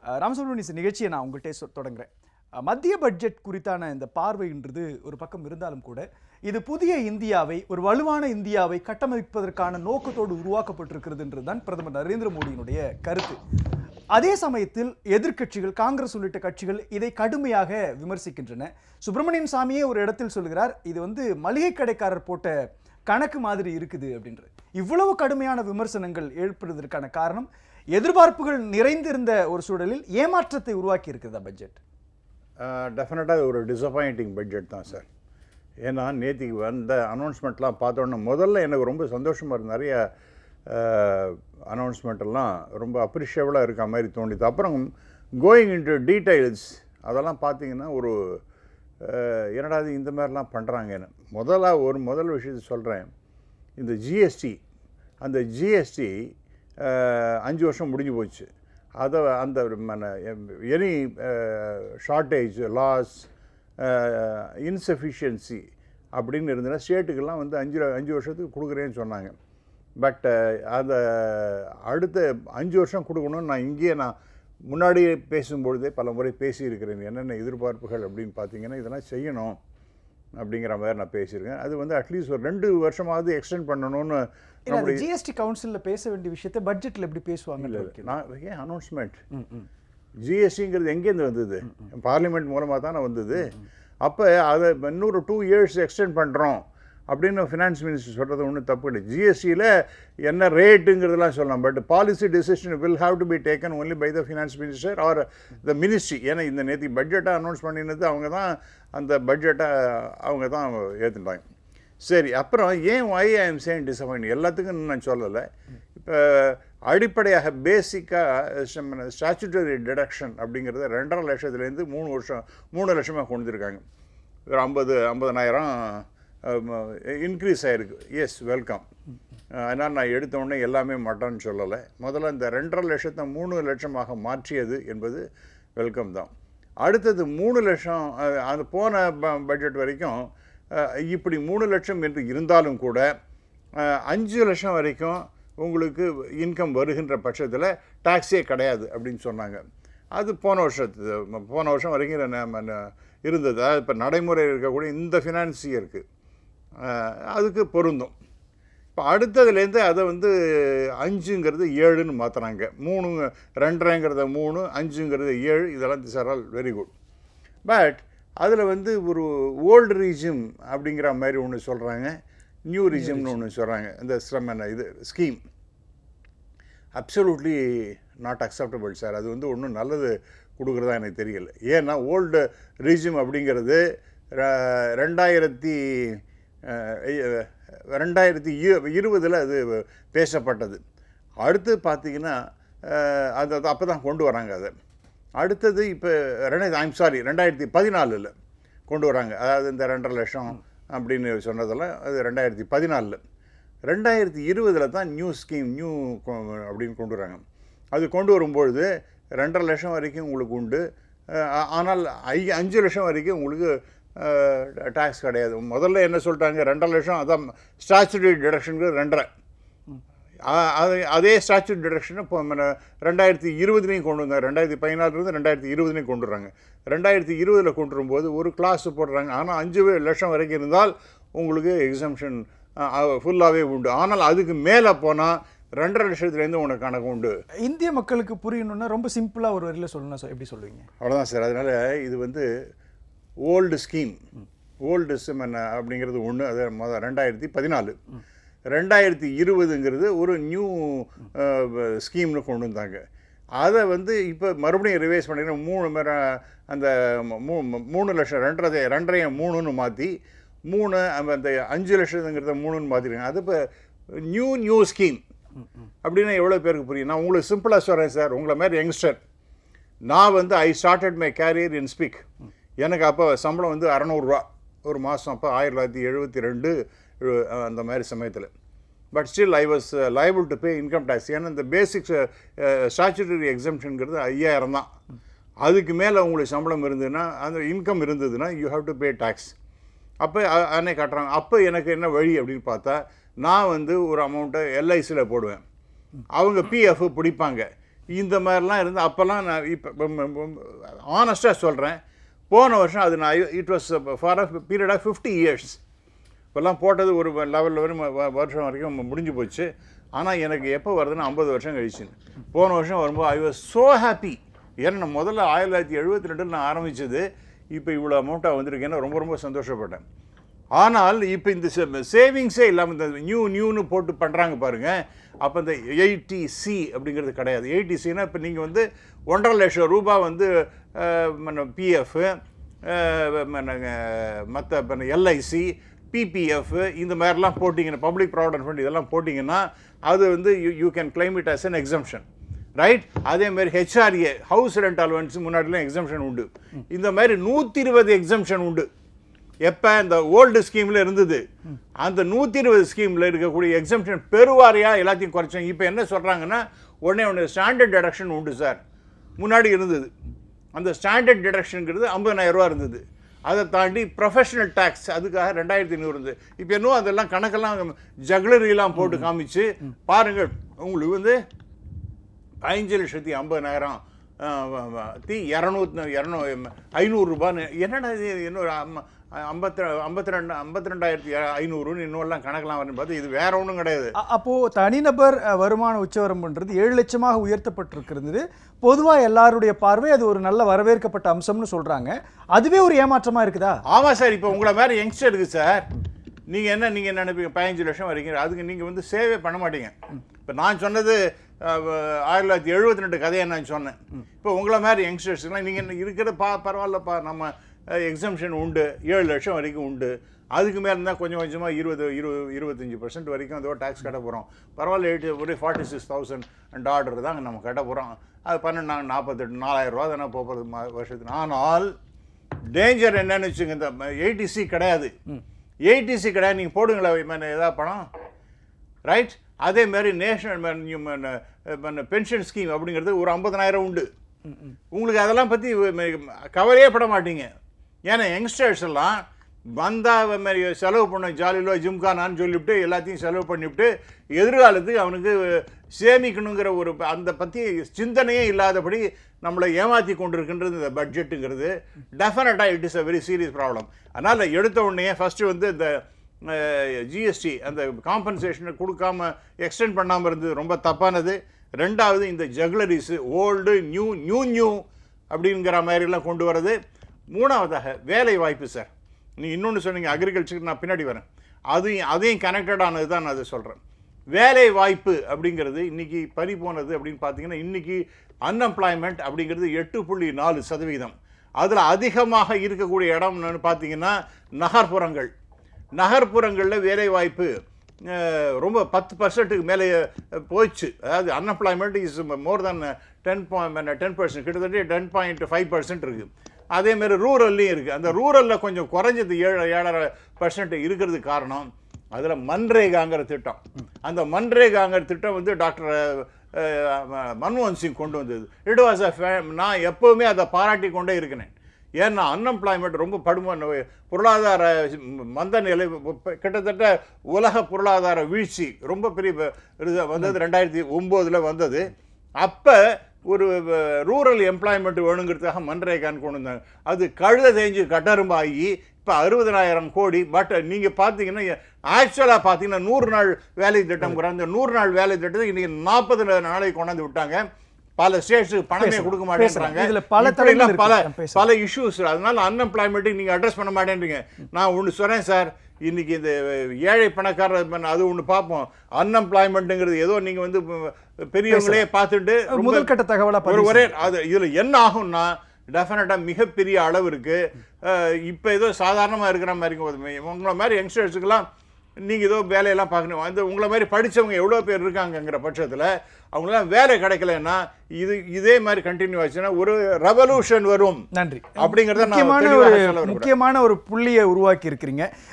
அஹ், ராமசுப்ரமணியன் நிகழ்ச்சியை நான் உங்கள்கிட்ட சொ- தொடங்குறேன் அஹ், மத்திய பட்ஜெட் குறித்தான இந்த பார்வைன்றது ஒரு பக்கம் இருந்தாலும் கூட இது புதிய இந்தியாவை ஒரு வலுவான இந்தியாவை கட்டமைப்பதற்கான நோக்கத்தோடு உருவாக்கப்பட்டிருக்கிறதுன்றது தான் பிரதமர் நரேந்திர மோடியினுடைய கருத்து அதே சமயத்தில் எதிர்க்கட்சிகள் காங்கிரஸ் உள்ளிட்ட கட்சிகள் இதை கடுமையாக விமர்சிக்கின்றன சுப்பிரமணியன் சாமியே ஒரு இடத்தில் சொல்கிறார் இது வந்து மளிகை கடைக்காரர் போட்ட கணக்கு மாதிரி இருக்குது அப்படின்றது இவ்வளவு கடுமையான விமர்சனங்கள் எழுப்புவதற்கான காரணம் எதிர்பார்ப்புகள் நிறைந்திருந்த ஒரு சூழலில் ஏமாற்றத்தை உருவாக்கி இருக்கிறதா பட்ஜெட் டெஃபினட்டாக ஒரு டிசப்பாயிண்டிங் பட்ஜெட் தான் சார் ஏன்னா நேத்திக்கு வந்த அனௌன்ஸ்மெண்ட்லாம் பார்த்தோன்னே முதல்ல எனக்கு ரொம்ப சந்தோஷமாக இருந்த நிறைய அனௌன்ஸ்மெண்ட் எல்லாம் ரொம்ப அப்ரிஷியபிளாக இருக்க மாதிரி தோணுது அப்புறம் கோயிங் இன்டு டீடைல்ஸ் அதெல்லாம் பார்த்தீங்கன்னா ஒரு அஹ், என்னடா இது இந்த மாதிரிலாம் பண்ணுறாங்கன்னு முதல்ல ஒரு முதல் விஷயத்தை சொல்கிறேன் இந்த ஜிஎஸ்டி அந்த ஜிஎஸ்டி அஞ்சு வருஷம் முடிஞ்சு போச்சு அதை அந்த எனி ஷார்ட்டேஜ் லாஸ் இன்சஃபிஷியன்சி அப்படின்னு இருந்ததுன்னா ஸ்டேட்டுக்கெல்லாம் வந்து அஞ்சு அஞ்சு வருஷத்துக்கு கொடுக்குறேன்னு சொன்னாங்க பட் அந்த அடுத்த அஞ்சு வருஷம் கொடுக்கணும்னு நான் இங்கேயே நான் முன்னாடியே பேசும்பொழுதே பல முறை பேசியிருக்கிறேன் என்னென்ன எதிர்பார்ப்புகள் அப்படின்னு பார்த்தீங்கன்னா இதெல்லாம் செய்யணும் அப்படிங்கிற மாதிரி நான் பேசியிருக்கேன் அது வந்து அட்லீஸ்ட் ஒரு ரெண்டு வருஷமாவது எக்ஸ்டெண்ட் பண்ணணும்னு நம்முடைய ஜிஎஸ்டி கவுன்சில்ல பேச வேண்டிய விஷயத்தை பட்ஜெட்ல எப்படி பேசுவாங்க நான் ஏன் அனௌன்ஸ்மெண்ட் ஜிஎஸ்டிங்கிறது எங்கேருந்து வந்தது பார்லிமெண்ட் மூலமாக தானே வந்தது அப்போ அதை இன்னொரு டூ இயர்ஸ் எக்ஸ்டெண்ட் பண்ணுறோம் அப்படின்னு ஃபினான்ஸ் மினிஸ்டர் சொல்கிறது ஒன்றும் தப்பு இல்லை ஜிஎஸ்டியில் என்ன ரேட்டுங்கிறதெல்லாம் சொல்லலாம் but policy decision will have to be taken only by the finance minister or the ministry ஏன்னா இந்த நேற்று பட்ஜெட்டை அனௌன்ஸ் பண்ணினது அவங்க தான் அந்த பட்ஜெட்டை அவங்க தான் ஏற்றுட்டாங்க சரி அப்புறம் ஏன் why I am so disappoint எல்லாத்துக்கும் நான் சொல்லலை இப்போ அடிப்படையாக பேசிக்காக ஸ்டாச்சுட்டரி டிடக்ஷன் அப்படிங்கிறத ரெண்டரை லட்சத்துலேருந்து மூணு வருஷம் மூணு லட்சமாக கொண்டு வந்திருக்காங்க ஒரு ஐம்பது ஐம்பதனாயிரம் இன்க்ரீஸ் ஆகிருக்கு எஸ் வெல்கம் அதனால் நான் எடுத்த உடனே எல்லாமே மட்டன்னு சொல்லலை முதல்ல இந்த ரெண்டரை லட்சத்தை மூணு லட்சமாக மாற்றியது என்பது வெல்கம் தான் அடுத்தது மூணு லட்சம் அஹ், அது போன ப- பட்ஜெட் வரைக்கும் அஹ், இப்படி மூணு லட்சம் என்று இருந்தாலும் கூட அஹ், அஞ்சு லட்சம் வரைக்கும் உங்களுக்கு இன்கம் வருகின்ற பட்சத்தில் டாக்ஸே கிடையாது அப்படின்னு சொன்னாங்க அது போன வருஷத்து போன வருஷம் வரைக்கும் நம்ம ந- இருந்தது அதாவது இப்போ நடைமுறையில் இருக்கக்கூடிய இந்த ஃபினான்ஸ் இயருக்கு அதுக்கு பொருந்தும் இப்போ அடுத்ததுலேருந்து அதை வந்து அஞ்சுங்கிறது ஏழுன்னு மாற்றுறாங்க மூணு ரெண்டரைங்கிறத மூணு அஞ்சுங்கிறது ஏழு இதெல்லாம் this are all very good but அதில் வந்து ஒரு ஓல்டு ரீஜிம் அப்படிங்கிற மாதிரி ஒன்று சொல்கிறாங்க நியூ ரீஜிம்னு ஒன்று சொல்கிறாங்க இந்த ஸ்ரம் என்ன இது scheme absolutely not acceptable sir அது வந்து ஒன்றும் நல்லது கொடுக்குறதா எனக்கு தெரியல ஏன்னா ஓல்டு ரீஜிம் அப்படிங்கிறது ர- ரெண்டாயிரத்தி அஹ், இ- ரெண்டாயிரத்தி இரு இருபதில் அது பேசப்பட்டது அடுத்து பார்த்தீங்கன்னா அஹ், அது அது அப்போ தான் கொண்டு வராங்க அதை அடுத்தது இப்போ ரெண்டாயிரத்தி ஐம் சாரி ரெண்டாயிரத்தி பதினாலில் கொண்டு வராங்க அதாவது இந்த ரெண்டரை லட்சம் அப்படின்னு சொன்னதெல்லாம் அது ரெண்டாயிரத்தி பதினாலில் ரெண்டாயிரத்தி இருபதில் தான் நியூ ஸ்கீம் நியூ அப்படின்னு கொண்டு வராங்க அது கொண்டு வரும்பொழுது ரெண்டரை லட்சம் வரைக்கும் உங்களுக்கு உண்டு அஹ் ஆ- ஆனால் ஐ அஞ்சு லட்சம் வரைக்கும் உங்களுக்கு டேக்ஸ் கிடையாது முதல்ல என்ன சொல்லிட்டாங்க ரெண்டரை லட்சம் அதான் ஸ்டாச்சுரி டிடக்ஷனுக்கு ரெண்டரை ஆ- அது அதே ஸ்டாச்சுட் டிடக்ஷனை இப்போ நம்ம ரெண்டாயிரத்தி இருபதுலேயும் கொண்டு வந்தாங்க ரெண்டாயிரத்தி பதினாலுலேருந்து ரெண்டாயிரத்தி இருபதுலேயும் கொண்டு வராங்க ரெண்டாயிரத்தி இருபதில் கொண்டு வரும்போது ஒரு கிளாஸ் போடுறாங்க ஆனால் அஞ்சு லட்சம் வரைக்கும் இருந்தால் உங்களுக்கு எக்ஸம்ஷன் ஃபுல்லாகவே உண்டு ஆனால் அதுக்கு மேலே போனால் ரெண்டரை லட்சத்துலேருந்து உனக்கு கணக்கு உண்டு இந்திய மக்களுக்கு புரியணும்னா ரொம்ப சிம்பிளா ஒரு வரியில சொல்லணும் சொ- எப்படி சொல்லுவீங்க அவ்வளோதான் சார் அதனால் இது வந்து ஓல்டு ஸ்கீம் ஓல்டு சிம் என்ன அப்படிங்கிறது ஒன்று அது மொதல் ரெண்டாயிரத்தி பதினாலு ரெண்டாயிரத்தி இருபதுங்கிறது ஒரு நியூ ஸ்கீம்னு கொண்டு வந்தாங்க அதை வந்து இப்போ மறுபடியும் ரிவைஸ் பண்ணிடுறோம் மூணு மேர அந்த மூ மூணு லட்சம் ரெண்டரை ரெண்டரையை மூணுன்னு மாற்றி மூணு அந்த அஞ்சு லட்சத்துங்கிறத மூணுன்னு மாற்றிருக்காங்க அது இப்போ நியூ நியூ ஸ்கீம் அப்படின்னா எவ்வளோ பேருக்கு புரியும் நான் உங்களுக்கு சிம்பிளாக சொல்கிறேன் சார் உங்களை மாதிரி யங்ஸ்டர் நான் வந்து I started my career in SPIC எனக்கு அப்போ சம்பளம் வந்து அறநூறுரூவா ஒரு மாதம் அப்போ ஆயிரத்தி தொள்ளாயிரத்தி எழுபத்தி ரெண்டு அந்த மாதிரி சமயத்தில் but still I was liable to pay income tax ஏன்னா இந்த பேசிக் ஸ்டாச்சுட்டரி எக்ஸம்ஷனுங்கிறது ஐயாயிரம் தான் அதுக்கு மேலே உங்களுக்கு சம்பளம் இருந்ததுன்னா அந்த இன்கம் இருந்ததுன்னா you have to pay tax அப்போ அன்னை காட்டுறாங்க அப்போ எனக்கு என்ன வழி அப்படின்னு பார்த்தா நான் வந்து ஒரு அமௌண்ட்டை எல்ஐசியில் போடுவேன் அவங்க பிஎஃப் பிடிப்பாங்க இந்த மாதிரிலாம் இருந்து அப்போல்லாம் நான் இப்போ ஆனஸ்ட்டாக சொல்கிறேன் போன வருஷம் அது நான் it was for a period of fifty years இப்போல்லாம் போட்டது ஒரு லெவலில் வரும் வ- வருஷம் வரைக்கும் முடிஞ்சு போச்சு ஆனால் எனக்கு எப்போ வருதுன்னா ஐம்பது வருஷம் கழிச்சு போன வருஷம் வரும்போது ஐ வாஸ் ஸோ ஹாப்பி ஏன்னா நான் முதல்ல ஆயிரத்தி தொள்ளாயிரத்தி எழுபத்தி ரெண்டில் நான் ஆரம்பித்தது இப்போ இவ்வளோ அமௌண்ட்டாக வந்திருக்கேன்னு ரொம்ப ரொம்ப சந்தோஷப்பட்டேன் ஆனால் இப்போ இந்த சேவிங்ஸே இல்லாமல் இந்த நியூ நியூன்னு போட்டு பண்ணுறாங்க பாருங்கள் அப்போ இந்த எயிட்டி சி அப்படிங்கிறது கிடையாது எயிட்டி சினா இப்போ நீங்கள் வந்து ஒன்றரை லட்சம் ரூபாய் வந்து பிஎஃப் மற்ற எல்ஐசி பிபிஎஃப் இந்த மாதிரிலாம் போட்டிங்கன்னா பப்ளிக் ப்ராவிடன்ட் ஃபண்ட் இதெல்லாம் போட்டிங்கன்னா அது வந்து you you can claim it as an exemption right அதே மாதிரி ஹெச்ஆர்ஏ ஹவுஸ் ரெண்ட் அலவன்ஸ் முன்னாடிலாம் எக்ஸம்ஷன் உண்டு இந்த மாதிரி நூற்றி இருபது எக்ஸம்ஷன் உண்டு எப்போ இந்த ஓல்டு ஸ்கீமில் இருந்தது அந்த நூற்றி இருபது ஸ்கீமில் இருக்கக்கூடிய எக்ஸம்ஷன் பெருவாரியாக எல்லாத்தையும் குறைச்சாங்க இப்போ என்ன சொல்கிறாங்கன்னா உடனே ஒன்று ஸ்டாண்டர்ட் டிடக்ஷன் உண்டு சார் முன்னாடி இருந்தது அந்த ஸ்டாண்டர்ட் டிடக்ஷனுங்கிறது 50000 ரூபா இருந்தது அதை தாண்டி ப்ரொஃபஷனல் டேக்ஸ் அதுக்காக ரெண்டாயிரத்தி ஐநூறு இருந்தது இப்போ இன்னும் அதெல்லாம் கணக்கெல்லாம் ஜகுலரிலாம் போட்டு காமிச்சு பாருங்கள் உங்களுக்கு வந்து பதினஞ்சு லட்சத்தி ஐம்பதாயிரம் தி இரநூத்தி இரநூ ஐநூறுரூபான்னு என்னடா இது இன்னொரு அம்ம- ஐம்பத்தி ஐம்பத்தி ரெண்டு ஐம்பத்தி ரெண்டாயிரத்தி ஐநூறுன்னு இன்னொல்லாம் கணக்கெல்லாம் வரும்னு பார்த்து இது வேற ஒன்றும் கிடையாது அ- அப்போ தனிநபர் அ, வருமான உச்சவரம்புன்றது ஏழு லட்சமாக உயர்த்தப்பட்டிருக்கிறது பொதுவா எல்லாருடைய பார்வை அது ஒரு நல்ல வரவேற்கப்பட்ட அம்சம்னு சொல்றாங்க அதுவே ஒரு ஏமாற்றமா இருக்குதா ஆமாம் சார் இப்போ உங்களை மாதிரி யங்ஸ்டர் இருக்குது சார் நீங்கள் என்ன நீங்கள் என்ன நினைப்பீங்க பதினஞ்சு லட்சம் வரைக்கும் அதுக்கு நீங்கள் வந்து சேவே பண்ண மாட்டீங்க இப்போ நான் சொன்னது அஹ், ஆயிரத்தி தொள்ளாயிரத்தி எழுபத்தி ரெண்டு கதையை நான் சொன்னேன் இப்போ உங்களை மாதிரி யங்ஸ்டர்ஸ்லாம் நீங்கள் இருக்கிற பா பரவாயில்லப்பா நம்ம எக்ஸம்ஷன் உண்டு ஏழு லட்சம் வரைக்கும் உண்டு அதுக்கு மேலே இருந்தால் கொஞ்சம் கொஞ்சமாக இருபது இருபது இருபத்தஞ்சி பர்சன்ட் வரைக்கும் அதோ டேக்ஸ் கட்ட போகிறோம் பரவாயில்ல எயிட்டு ஒரு forty six thousand and order தான் நம்ம கட்ட போகிறோம் அது பன்னெண்டு நாற்பத்தெட்டு நாலாயிரம் ரூபா தானே போகிறது வருஷத்துக்கு ஆனால் டேஞ்சர் என்னன்னு வச்சுங்க இந்த எயிட்டி சி கிடையாது எயிட்டி சி கிடையாது நீங்கள் போடுங்களேன் ஏதாவது பணம் ரைட் அதே மாதிரி நேஷனல் பென்ஷன் ஸ்கீம் அப்படிங்கிறது ஒரு ஐம்பதனாயிரம் உண்டு உங்களுக்கு அதெல்லாம் பற்றி கவலையே பட மாட்டீங்க ஏன்னா யங்ஸ்டர்ஸ் எல்லாம் வந்தா அவன் மாதிரி செலவு பண்ண ஜாலியிலோ ஜிம்கானான்னு சொல்லிவிட்டு எல்லாத்தையும் செலவு பண்ணிவிட்டு எதிர்காலத்துக்கு அவனுக்கு சேமிக்கணுங்கிற ஒரு ப- அந்த பற்றி சிந்தனையே இல்லாதபடி நம்மளை ஏமாற்றி கொண்டிருக்கின்றது இந்த பட்ஜெட்டுங்கிறது டெஃபினட்டாக it is a very serious problem அதனால் எடுத்த உடனே ஃபஸ்ட்டு வந்து இந்த ஜிஎஸ்டி அந்த காம்பன்சேஷனை கொடுக்காம எக்ஸ்டெண்ட் பண்ணாமல் இருந்தது ரொம்ப தப்பானது ரெண்டாவது இந்த ஜகுலரிஸு ஓல்டு நியூ நியூ நியூ அப்படிங்கிற மாதிரிலாம் கொண்டு வர்றது மூணாவதாக வேலை வாய்ப்பு சார் நீ இன்னொன்று சொன்னீங்க அக்ரிகல்ச்சருக்கு நான் பின்னாடி வரேன் அதையும் அதையும் கனெக்டட் ஆனது தான் நான் அதை சொல்கிறேன் வேலை வாய்ப்பு அப்படிங்கிறது இன்னைக்கு பறி போனது அப்படின்னு பார்த்தீங்கன்னா இன்னைக்கு அன்எம்ப்ளாய்மெண்ட் அப்படிங்கிறது எட்டு புள்ளி நாலு சதவீதம் அதில் அதிகமாக இருக்கக்கூடிய இடம்னு பார்த்தீங்கன்னா நகர்ப்புறங்கள் நகர்ப்புறங்களில் வேலை வாய்ப்பு அஹ், ரொம்ப பத்து பர்சன்ட்டுக்கு மேலே அஹ், போயிடுச்சு அதாவது unemployment is more then ten point ten percent கிட்டத்தட்ட டென் பாயிண்ட் ஃபைவ் பர்சன்ட் இருக்குது அதேமாரி ரூரல்லையும் இருக்குது அந்த ரூரலில் கொஞ்சம் குறைஞ்சது ஏழு ஏழரை பர்சன்ட் இருக்கிறது காரணம் அதில் மன்ரேகாங்கிற திட்டம் அந்த மன்ரேகாங்கிற திட்டம் வந்து டாக்டர் அஹ், மன்மோகன் சிங் கொண்டு வந்தது இட் வாஸ் அ நான் எப்போவுமே அதை பாராட்டி கொண்டே இருக்கிறேன் ஏன்னா அன்எம்ப்ளாய்மெண்ட் ரொம்ப படும பொருளாதார மந்த நிலை இப்ப கிட்டத்தட்ட உலக பொருளாதார வீழ்ச்சி ரொம்ப பெரிய வ- இது வந்தது ரெண்டாயிரத்தி ஒம்போதில் வந்தது அப்போ ஒரு ரூரல் எம்ப்ளாய்மெண்ட் வேணுங்கிறதுக்காக மன்ரேகான் கொண்டு வந்தாங்க அது கழுத தேஞ்சு கட்டரும்பாகி இப்போ அறுபதனாயிரம் கோடி பட் நீங்கள் பார்த்தீங்கன்னா ஆக்சுவலாக பார்த்தீங்கன்னா நூறு நாள் வேலை திட்டம் அந்த நூறு நாள் வேலை திட்டத்தை இன்னைக்கு நாற்பது நாளைக்கு கொண்டாந்து விட்டாங்க பல ஸ்டேட்ஸுக்கு பணமே பேசலாம், கொடுக்க பேசலாம். மாட்டேன்றாங்க இதுல பல இப்படிலாம் தளங்கள் பல இருக்கு. பேசலாம். பல இஷ்யூஸ் அதனால அன்எம்ப்ளாய்மெண்ட்டுக்கு நீங்கள் அட்ரஸ் பண்ண மாட்டேன்றீங்க நான் ஒன்று சொன்னேன் சார் இன்னைக்கு இந்த ஏழை பணக்காரர் பண்ண- அது ஒன்று பார்ப்போம் அன்எம்ப்ளாய்மெண்ட்டுங்கிறது ஏதோ நீங்கள் வந்து பெரியவங்களே பார்த்துட்டு ரொம்ப- முதல் கட்ட தகவலா ஒரு பதிவு ஒரே அது இதில் என்ன ஆகும்னா டெஃபினட்டாக மிகப்பெரிய அளவு இருக்குது இப்போ ஏதோ சாதாரணமாக இருக்கிற மாதிரி உங்களை மாதிரி யங்ஸ்டர்ஸுக்கெல்லாம் நீங்கள் ஏதோ வேலையெல்லாம் பார்க்கணும் அந்த உங்களை மாதிரி படிச்சவங்க எவ்வளோ பேர் இருக்காங்கங்கிற பட்சத்தில் அவங்களாம் வேலை கிடைக்கலன்னா இது இதே மாதிரி கண்டினியூ ஆச்சுன்னா ஒரு ரெவல்யூஷன் வரும் நன்றி அப்படிங்கிறத நான் முக்கியமான தெளிவாக ஒரு சொல்ல விரும்புறேன். முக்கியமான ஒரு புள்ளியை உருவாக்கி இருக்கிறீங்க